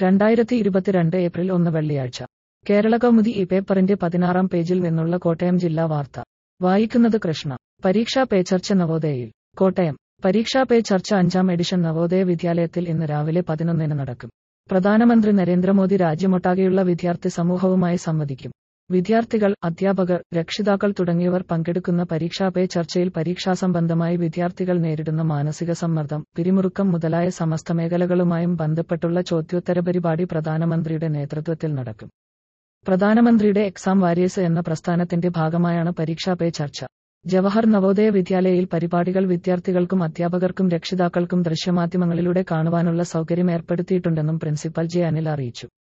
രണ്ടായിരത്തി ഇരുപത്തിരണ്ട് ഏപ്രിൽ ഒന്ന് വെള്ളിയാഴ്ച കേരള കൗമുദി ഈ പേപ്പറിന്റെ പതിനാറാം പേജിൽ നിന്നുള്ള കോട്ടയം ജില്ലാ വാർത്ത വായിക്കുന്നത് കൃഷ്ണ പരീക്ഷാ പേ ചർച്ച നവോദയയിൽ കോട്ടയം പരീക്ഷാ പേ ചർച്ച അഞ്ചാം എഡിഷൻ നവോദയ വിദ്യാലയത്തിൽ ഇന്ന് രാവിലെ പതിനൊന്നിന് നടക്കും പ്രധാനമന്ത്രി നരേന്ദ്രമോദി രാജ്യമൊട്ടാകെയുള്ള വിദ്യാർത്ഥി സമൂഹവുമായി സംവദിക്കും വിദ്യാർത്ഥികൾ അധ്യാപകർ രക്ഷിതാക്കൾ തുടങ്ങിയവർ പങ്കെടുക്കുന്ന പരീക്ഷാ പേ ചർച്ചയിൽ പരീക്ഷാസംബന്ധമായി വിദ്യാർത്ഥികൾ നേരിടുന്ന മാനസിക സമ്മർദ്ദം പിരിമുറുക്കം മുതലായ സമസ്ത മേഖലകളുമായും ബന്ധപ്പെട്ടുള്ള ചോദ്യോത്തര പരിപാടി പ്രധാനമന്ത്രിയുടെ നേതൃത്വത്തിൽ നടക്കും പ്രധാനമന്ത്രിയുടെ എക്സാം വാരിയേഴ്സ് എന്ന പ്രസ്ഥാനത്തിന്റെ ഭാഗമായാണ് പരീക്ഷാ പേ ചർച്ച ജവഹർ നവോദയ വിദ്യാലയയിൽ പരിപാടികൾ വിദ്യാർത്ഥികൾക്കും അധ്യാപകർക്കും രക്ഷിതാക്കൾക്കും ദൃശ്യമാധ്യമങ്ങളിലൂടെ കാണുവാനുള്ള സൗകര്യം ഏർപ്പെടുത്തിയിട്ടുണ്ടെന്നും പ്രിൻസിപ്പൽ ജെ അനിൽ അറിയിച്ചു